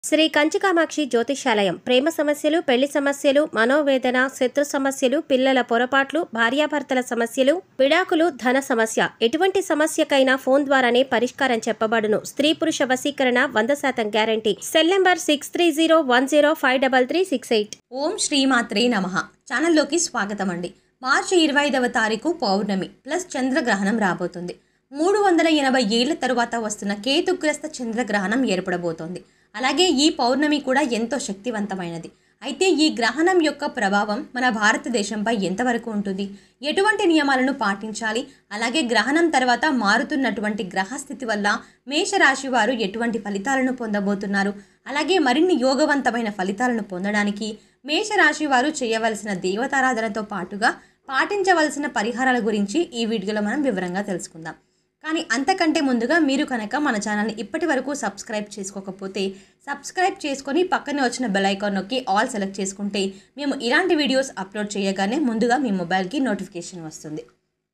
శ్రీ కంచికామాక్షి జ్యోతిషాలయం ప్రేమ సమస్యలు పెళ్లి సమస్యలు మనోవేదన శత్రు సమస్యలు పిల్లల పొరపాట్లు భార్యాభర్తల సమస్యలు విడాకులు ధన సమస్య ఎటువంటి సమస్యకైనా ఫోన్ ద్వారానే పరిష్కారం చెప్పబడును స్త్రీ పురుష వశీకరణ వంద శాతం guarantee cell number six three zero one zero five double three six eight ఓం శ్రీమాత్రే నమ ఛానల్లోకి స్వాగతం అండి మార్చి ఇరవై ఐదవ తారీఖు పౌర్ణమి ప్లస్ చంద్రగ్రహణం రాబోతుంది మూడు వందల ఎనభై ఏళ్ల తరువాత వస్తున్న కేతుగ్రస్త చంద్రగ్రహణం ఏర్పడబోతోంది అలాగే ఈ పౌర్ణమి కూడా ఎంతో శక్తివంతమైనది అయితే ఈ గ్రహణం యొక్క ప్రభావం మన భారతదేశంపై ఎంతవరకు ఉంటుంది ఎటువంటి నియమాలను పాటించాలి అలాగే గ్రహణం తర్వాత మారుతున్నటువంటి గ్రహస్థితి వల్ల మేషరాశి వారు ఎటువంటి ఫలితాలను పొందబోతున్నారు అలాగే మరిన్ని యోగవంతమైన ఫలితాలను పొందడానికి మేషరాశి వారు చేయవలసిన దేవతారాధనతో పాటుగా పాటించవలసిన పరిహారాల గురించి ఈ వీడియోలో మనం వివరంగా తెలుసుకుందాం కానీ అంతకంటే ముందుగా మీరు కనుక మన ఛానల్ని ఇప్పటి వరకు సబ్స్క్రైబ్ చేసుకోకపోతే సబ్స్క్రైబ్ చేసుకొని పక్కనే వచ్చిన బెల్ ఐకాన్ నొక్కి ఆల్ సెలెక్ట్ చేసుకుంటే మేము ఇలాంటి వీడియోస్ అప్లోడ్ చేయగానే ముందుగా మీ మొబైల్కి నోటిఫికేషన్ వస్తుంది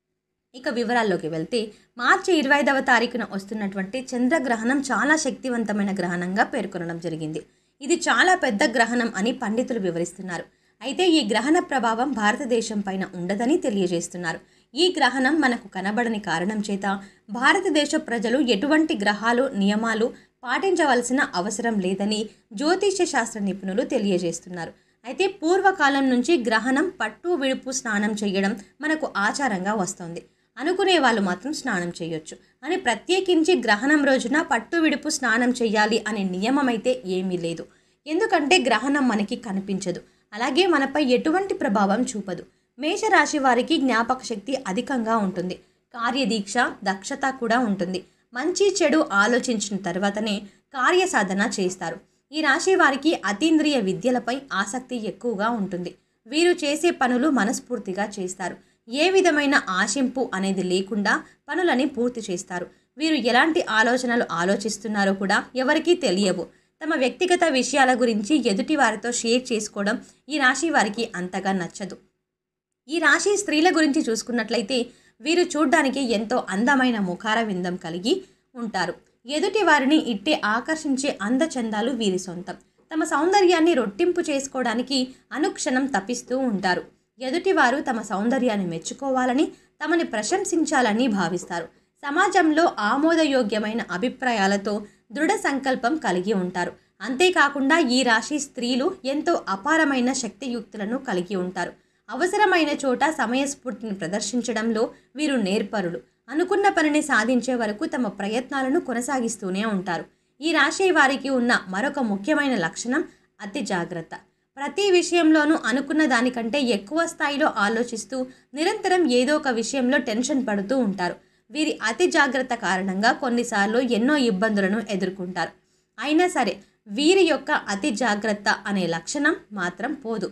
ఇక వివరాల్లోకి వెళ్తే మార్చి ఇరవై ఐదవ తారీఖున వస్తున్నటువంటి చంద్రగ్రహణం చాలా శక్తివంతమైన గ్రహణంగా పేర్కొనడం జరిగింది ఇది చాలా పెద్ద గ్రహణం అని పండితులు వివరిస్తున్నారు అయితే ఈ గ్రహణ ప్రభావం భారతదేశం పైన ఉండదని తెలియజేస్తున్నారు ఈ గ్రహణం మనకు కనబడని కారణం చేత భారతదేశ ప్రజలు ఎటువంటి గ్రహాలు నియమాలు పాటించవలసిన అవసరం లేదని జ్యోతిష్య శాస్త్ర నిపుణులు తెలియజేస్తున్నారు అయితే పూర్వకాలం నుంచి గ్రహణం పట్టు విడుపు స్నానం చేయడం మనకు ఆచారంగా వస్తుంది అనుకునే వాళ్ళు మాత్రం స్నానం చేయొచ్చు అని ప్రత్యేకించి గ్రహణం రోజున పట్టు విడుపు స్నానం చేయాలి అనే నియమం అయితే ఏమీ లేదు ఎందుకంటే గ్రహణం మనకి కనిపించదు అలాగే మనపై ఎటువంటి ప్రభావం చూపదు మేషరాశి వారికి జ్ఞాపక శక్తి అధికంగా ఉంటుంది కార్యదీక్ష దక్షత కూడా ఉంటుంది మంచి చెడు ఆలోచించిన తర్వాతనే కార్యసాధన చేస్తారు ఈ రాశి వారికి అతీంద్రియ విద్యలపై ఆసక్తి ఎక్కువగా ఉంటుంది వీరు చేసే పనులు మనస్ఫూర్తిగా చేస్తారు ఏ విధమైన ఆశింపు అనేది లేకుండా పనులని పూర్తి చేస్తారు వీరు ఎలాంటి ఆలోచనలు ఆలోచిస్తున్నారో కూడా ఎవరికీ తెలియవు తమ వ్యక్తిగత విషయాల గురించి ఎదుటి వారితో షేర్ చేసుకోవడం ఈ రాశి వారికి అంతగా నచ్చదు ఈ రాశి స్త్రీల గురించి చూసుకున్నట్లయితే వీరు చూడ్డానికి ఎంతో అందమైన ముఖార విందం కలిగి ఉంటారు ఎదుటి వారిని ఇట్టే ఆకర్షించే అందచందాలు వీరి సొంతం తమ సౌందర్యాన్ని రొట్టింపు చేసుకోవడానికి అనుక్షణం తప్పిస్తూ ఉంటారు ఎదుటివారు తమ సౌందర్యాన్ని మెచ్చుకోవాలని తమని ప్రశంసించాలని భావిస్తారు సమాజంలో ఆమోదయోగ్యమైన అభిప్రాయాలతో దృఢ సంకల్పం కలిగి ఉంటారు అంతేకాకుండా ఈ రాశి స్త్రీలు ఎంతో అపారమైన శక్తియుక్తులను కలిగి ఉంటారు అవసరమైన చోట సమయస్ఫూర్తిని ప్రదర్శించడంలో వీరు నేర్పరులు అనుకున్న పనిని సాధించే వరకు తమ ప్రయత్నాలను కొనసాగిస్తూనే ఉంటారు ఈ రాశి వారికి ఉన్న మరొక ముఖ్యమైన లక్షణం అతి జాగ్రత్త ప్రతి విషయంలోనూ అనుకున్న దానికంటే ఎక్కువ స్థాయిలో ఆలోచిస్తూ నిరంతరం ఏదో ఒక విషయంలో టెన్షన్ పడుతూ ఉంటారు వీరి అతి జాగ్రత్త కారణంగా కొన్నిసార్లు ఎన్నో ఇబ్బందులను ఎదుర్కొంటారు అయినా సరే వీరి యొక్క అతి జాగ్రత్త అనే లక్షణం మాత్రం పోదు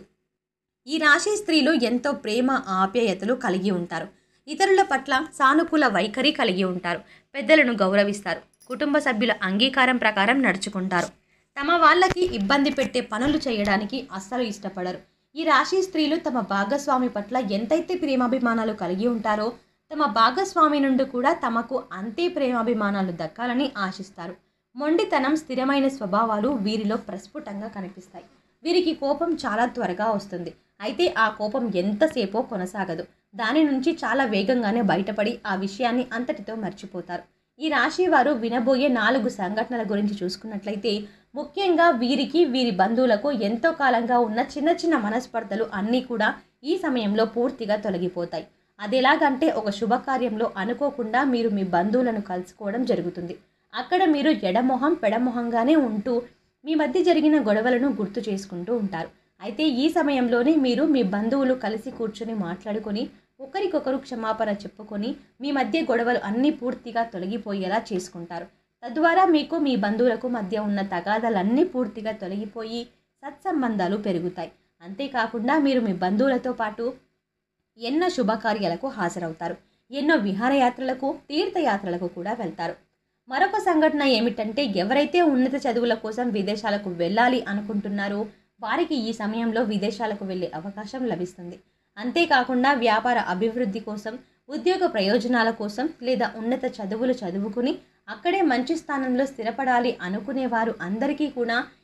ఈ రాశి స్త్రీలు ఎంతో ప్రేమ ఆప్యాయతలు కలిగి ఉంటారు ఇతరుల పట్ల సానుకూల వైఖరి కలిగి ఉంటారు పెద్దలను గౌరవిస్తారు కుటుంబ సభ్యుల అంగీకారం ప్రకారం నడుచుకుంటారు తమ వాళ్ళకి ఇబ్బంది పెట్టే పనులు చేయడానికి అస్సలు ఇష్టపడరు ఈ రాశి స్త్రీలు తమ భాగస్వామి పట్ల ఎంతైతే ప్రేమాభిమానాలు కలిగి ఉంటారో తమ భాగస్వామి నుండి కూడా తమకు అంతే ప్రేమాభిమానాలు దక్కాలని ఆశిస్తారు మొండితనం స్థిరమైన స్వభావాలు వీరిలో ప్రస్ఫుటంగా కనిపిస్తాయి వీరికి కోపం చాలా త్వరగా వస్తుంది అయితే ఆ కోపం ఎంతసేపో కొనసాగదు దాని నుంచి చాలా వేగంగానే బయటపడి ఆ విషయాన్ని అంతటితో మర్చిపోతారు ఈ రాశి వారు వినబోయే నాలుగు సంఘటనల గురించి చూసుకున్నట్లయితే ముఖ్యంగా వీరికి వీరి బంధువులకు ఎంతో కాలంగా ఉన్న చిన్న చిన్న మనస్పర్ధలు అన్నీ కూడా ఈ సమయంలో పూర్తిగా తొలగిపోతాయి అది ఎలాగంటే ఒక శుభకార్యంలో అనుకోకుండా మీరు మీ బంధువులను కలుసుకోవడం జరుగుతుంది అక్కడ మీరు ఎడమొహం పెడమొహంగానే ఉంటూ మీ మధ్య జరిగిన గొడవలను గుర్తు చేసుకుంటూ ఉంటారు అయితే ఈ సమయంలోనే మీరు మీ బంధువులు కలిసి కూర్చొని మాట్లాడుకొని ఒకరికొకరు క్షమాపణ చెప్పుకొని మీ మధ్య గొడవలు అన్నీ పూర్తిగా తొలగిపోయేలా చేసుకుంటారు తద్వారా మీకు మీ బంధువులకు మధ్య ఉన్న తగాదాలన్నీ పూర్తిగా తొలగిపోయి సత్సంబంధాలు పెరుగుతాయి అంతేకాకుండా మీరు మీ బంధువులతో పాటు ఎన్నో శుభకార్యాలకు హాజరవుతారు ఎన్నో విహారయాత్రలకు తీర్థయాత్రలకు కూడా వెళ్తారు మరొక సంఘటన ఏమిటంటే ఎవరైతే ఉన్నత చదువుల కోసం విదేశాలకు వెళ్ళాలి అనుకుంటున్నారో వారికి ఈ సమయంలో విదేశాలకు వెళ్ళే అవకాశం లభిస్తుంది అంతేకాకుండా వ్యాపార అభివృద్ధి కోసం ఉద్యోగ ప్రయోజనాల కోసం లేదా ఉన్నత చదువులు చదువుకుని అక్కడే మంచి స్థానంలో స్థిరపడాలి అనుకునేవారు అందరికీ కూడా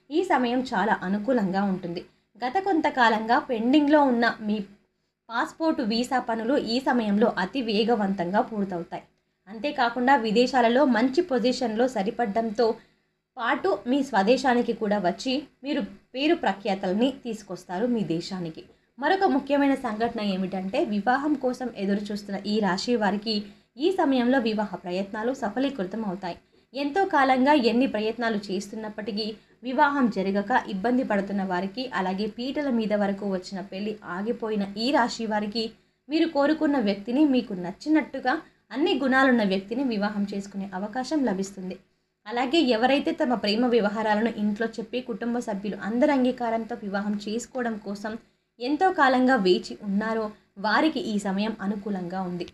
ఈ సమయం చాలా అనుకూలంగా ఉంటుంది గత కొంతకాలంగా పెండింగ్లో ఉన్న మీ పాస్పోర్టు వీసా పనులు ఈ సమయంలో అతి వేగవంతంగా పూర్తవుతాయి అంతేకాకుండా విదేశాలలో మంచి పొజిషన్లో సరిపడడంతో పాటు మీ స్వదేశానికి కూడా వచ్చి మీరు పేరు ప్రఖ్యాతల్ని తీసుకొస్తారు మీ దేశానికి మరొక ముఖ్యమైన సంఘటన ఏమిటంటే వివాహం కోసం ఎదురు చూస్తున్న ఈ రాశి వారికి ఈ సమయంలో వివాహ ప్రయత్నాలు సఫలీకృతం అవుతాయి ఎంతో కాలంగా ఎన్ని ప్రయత్నాలు చేస్తున్నప్పటికీ వివాహం జరగక ఇబ్బంది పడుతున్న వారికి అలాగే పీటల మీద వరకు వచ్చిన పెళ్లి ఆగిపోయిన ఈ రాశి వారికి మీరు కోరుకున్న వ్యక్తిని మీకు నచ్చినట్టుగా అన్ని గుణాలున్న వ్యక్తిని వివాహం చేసుకునే అవకాశం లభిస్తుంది అలాగే ఎవరైతే తమ ప్రేమ వ్యవహారాలను ఇంట్లో చెప్పి కుటుంబ సభ్యులు అందరి అంగీకారంతో వివాహం చేసుకోవడం కోసం ఎంతో కాలంగా వేచి ఉన్నారో వారికి ఈ సమయం అనుకూలంగా ఉంది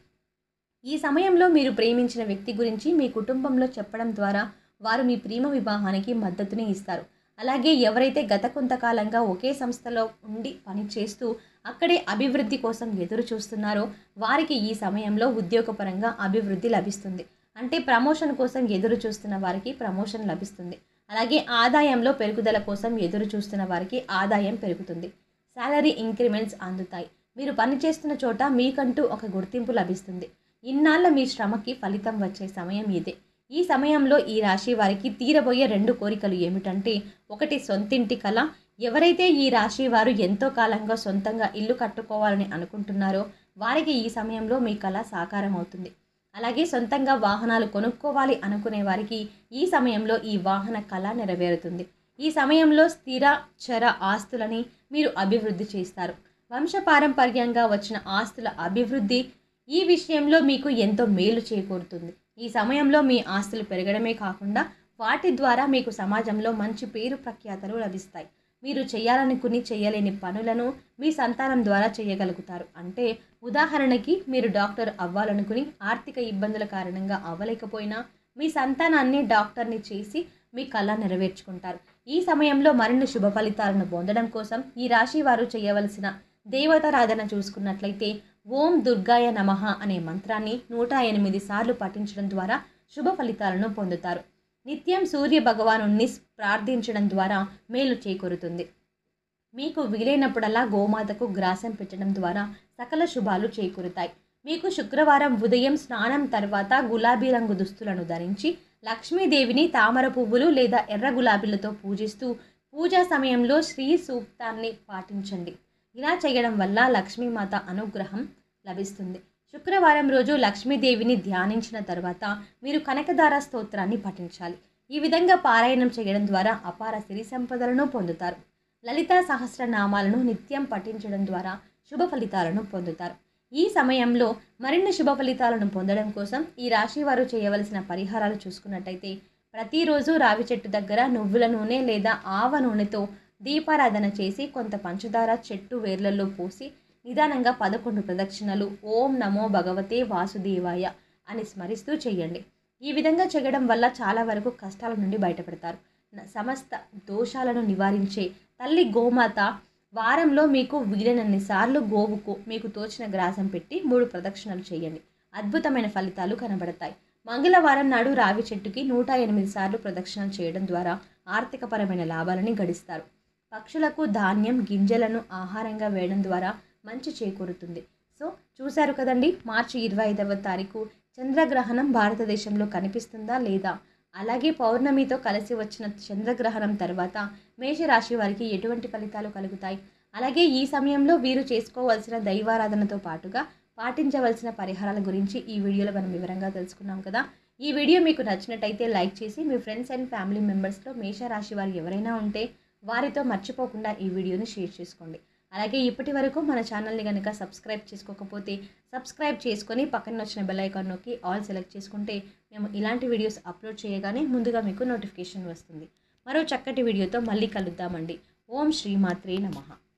ఈ సమయంలో మీరు ప్రేమించిన వ్యక్తి గురించి మీ కుటుంబంలో చెప్పడం ద్వారా వారు మీ ప్రేమ వివాహానికి మద్దతుని ఇస్తారు అలాగే ఎవరైతే గత కొంతకాలంగా ఒకే సంస్థలో ఉండి పనిచేస్తూ అక్కడే అభివృద్ధి కోసం ఎదురు చూస్తున్నారో వారికి ఈ సమయంలో ఉద్యోగపరంగా అభివృద్ధి లభిస్తుంది అంటే ప్రమోషన్ కోసం ఎదురు చూస్తున్న వారికి ప్రమోషన్ లభిస్తుంది అలాగే ఆదాయంలో పెరుగుదల కోసం ఎదురు చూస్తున్న వారికి ఆదాయం పెరుగుతుంది శాలరీ ఇంక్రిమెంట్స్ అందుతాయి మీరు పనిచేస్తున్న చోట మీకంటూ ఒక గుర్తింపు లభిస్తుంది ఇన్నాళ్ళ మీ శ్రమకి ఫలితం వచ్చే సమయం ఇదే ఈ సమయంలో ఈ రాశి వారికి తీరబోయే రెండు కోరికలు ఏమిటంటే ఒకటి సొంతింటి కళ ఎవరైతే ఈ రాశి వారు ఎంతో కాలంగా సొంతంగా ఇల్లు కట్టుకోవాలని అనుకుంటున్నారో వారికి ఈ సమయంలో మీ కళ సాకారం అవుతుంది అలాగే సొంతంగా వాహనాలు కొనుక్కోవాలి అనుకునే వారికి ఈ సమయంలో ఈ వాహన కళ నెరవేరుతుంది ఈ సమయంలో స్థిర చర ఆస్తులని మీరు అభివృద్ధి చేస్తారు వంశపారంపర్యంగా వచ్చిన ఆస్తుల అభివృద్ధి ఈ విషయంలో మీకు ఎంతో మేలు చేకూరుతుంది ఈ సమయంలో మీ ఆస్తులు పెరగడమే కాకుండా వాటి ద్వారా మీకు సమాజంలో మంచి పేరు ప్రఖ్యాతలు లభిస్తాయి మీరు చేయాలనుకుని చేయలేని పనులను మీ సంతానం ద్వారా చేయగలుగుతారు అంటే ఉదాహరణకి మీరు డాక్టర్ అవ్వాలనుకుని ఆర్థిక ఇబ్బందుల కారణంగా అవ్వలేకపోయినా మీ సంతానాన్ని డాక్టర్ని చేసి మీ కళ నెరవేర్చుకుంటారు ఈ సమయంలో మరిన్ని శుభ ఫలితాలను పొందడం కోసం ఈ రాశి వారు చేయవలసిన దేవతారాధన చూసుకున్నట్లయితే ఓం దుర్గాయ నమః అనే మంత్రాన్ని నూట ఎనిమిది సార్లు పఠించడం ద్వారా శుభ ఫలితాలను పొందుతారు నిత్యం సూర్య భగవాను ప్రార్థించడం ద్వారా మేలు చేకూరుతుంది మీకు వీలైనప్పుడల్లా గోమాతకు గ్రాసం పెట్టడం ద్వారా సకల శుభాలు చేకూరుతాయి మీకు శుక్రవారం ఉదయం స్నానం తర్వాత గులాబీ రంగు దుస్తులను ధరించి లక్ష్మీదేవిని తామర పువ్వులు లేదా ఎర్ర గులాబీలతో పూజిస్తూ పూజా సమయంలో శ్రీ సూక్తాన్ని పాటించండి ఇలా చేయడం వల్ల లక్ష్మీమాత అనుగ్రహం లభిస్తుంది శుక్రవారం రోజు లక్ష్మీదేవిని ధ్యానించిన తర్వాత మీరు కనకదార స్తోత్రాన్ని పఠించాలి ఈ విధంగా పారాయణం చేయడం ద్వారా అపార సిరి సంపదలను పొందుతారు లలితా సహస్రనామాలను నిత్యం పఠించడం ద్వారా శుభ ఫలితాలను పొందుతారు ఈ సమయంలో మరిన్ని శుభ ఫలితాలను పొందడం కోసం ఈ రాశి వారు చేయవలసిన పరిహారాలు చూసుకున్నట్టయితే ప్రతిరోజు రావి చెట్టు దగ్గర నువ్వుల నూనె లేదా ఆవ నూనెతో దీపారాధన చేసి కొంత పంచదార చెట్టు వేర్లలో పోసి నిదానంగా పదకొండు ప్రదక్షిణలు ఓం నమో భగవతే వాసుదేవాయ అని స్మరిస్తూ చేయండి ఈ విధంగా చేయడం వల్ల చాలా వరకు కష్టాల నుండి బయటపడతారు న- సమస్త దోషాలను నివారించే తల్లి గోమాత వారంలో మీకు వీలైనన్ని సార్లు గోవుకు మీకు తోచిన గ్రాసం పెట్టి మూడు ప్రదక్షిణలు చేయండి అద్భుతమైన ఫలితాలు కనబడతాయి మంగళవారం నాడు రావి చెట్టుకి నూట ఎనిమిది సార్లు ప్రదక్షిణలు చేయడం ద్వారా ఆర్థికపరమైన లాభాలని గడిస్తారు పక్షులకు ధాన్యం గింజలను ఆహారంగా వేయడం ద్వారా మంచి చేకూరుతుంది సో చూశారు కదండి మార్చి ఇరవై ఐదవ తారీఖు చంద్రగ్రహణం భారతదేశంలో కనిపిస్తుందా లేదా అలాగే పౌర్ణమితో కలిసి వచ్చిన చంద్రగ్రహణం తర్వాత మేషరాశి వారికి ఎటువంటి ఫలితాలు కలుగుతాయి అలాగే ఈ సమయంలో వీరు చేసుకోవాల్సిన దైవారాధనతో పాటుగా పాటించవలసిన పరిహారాల గురించి ఈ వీడియోలో మనం వివరంగా తెలుసుకున్నాం కదా ఈ వీడియో మీకు నచ్చినట్టయితే లైక్ చేసి మీ ఫ్రెండ్స్ అండ్ ఫ్యామిలీ మెంబర్స్లో మేషరాశి వారు ఎవరైనా ఉంటే వారితో మర్చిపోకుండా ఈ వీడియోని షేర్ చేసుకోండి అలాగే ఇప్పటి వరకు మన ఛానల్ని కనుక సబ్స్క్రైబ్ చేసుకోకపోతే సబ్స్క్రైబ్ చేసుకొని పక్కన వచ్చిన బెల్ ఐకాన్ నొక్కి ఆల్ సెలెక్ట్ చేసుకుంటే మేము ఇలాంటి వీడియోస్ అప్లోడ్ చేయగానే ముందుగా మీకు నోటిఫికేషన్ వస్తుంది మరో చక్కటి వీడియోతో మళ్ళీ కలుద్దామండి ఓం శ్రీమాత్రే నమః